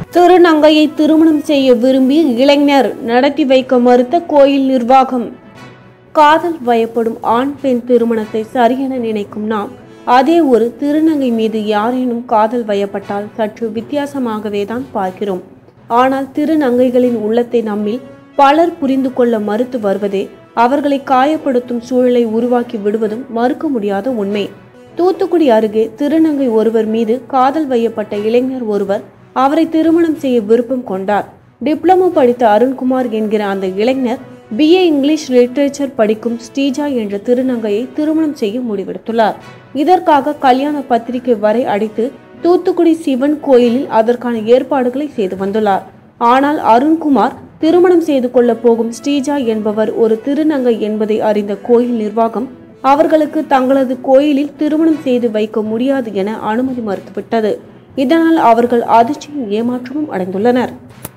திருநங்கையை திருமணம் செய்ய விரும்பி இளைஞர் நடத்தி வைக்க மறுத்த கோயில் நிர்வாகம் காதல் வயப்படும் ஆண் பெண் திருமணத்தை சரியென நினைக்கும் நாம் அதே ஒரு திருநங்கை மீது யாரேனும் காதல் வயப்பட்டால் சற்று வித்தியாசமாகவே தான் பார்க்கிறோம் ஆனால் திருநங்கைகளின் உள்ளத்தை நம்மில் பலர் புரிந்து கொள்ள மறுத்து வருவதே அவர்களை காயப்படுத்தும் சூழலை உருவாக்கி விடுவதும் மறுக்க முடியாத உண்மை தூத்துக்குடி அருகே திருநங்கை ஒருவர் மீது காதல் வையப்பட்ட இளைஞர் ஒருவர் அவரை திருமணம் செய்ய விருப்பம் கொண்டார் டிப்ளமோ படித்த அருண்குமார் என்கிற அந்த இளைஞர் பிஏ இங்கிலீஷ் லிட்ரேச்சர் படிக்கும் ஸ்ரீஜா என்ற திருநங்கையை திருமணம் செய்ய முடிவெடுத்துள்ளார் இதற்காக கல்யாண பத்திரிகை வரை அடித்து தூத்துக்குடி சிவன் கோயிலில் அதற்கான ஏற்பாடுகளை செய்து வந்துள்ளார் ஆனால் அருண்குமார் திருமணம் செய்து கொள்ள போகும் ஸ்ரீஜா என்பவர் ஒரு திருநங்கை என்பதை அறிந்த கோயில் நிர்வாகம் அவர்களுக்கு தங்களது கோயிலில் திருமணம் செய்து வைக்க முடியாது என அனுமதி மறுத்துவிட்டது இதனால் அவர்கள் அதிர்ச்சியும் ஏமாற்றமும் அடைந்துள்ளனர்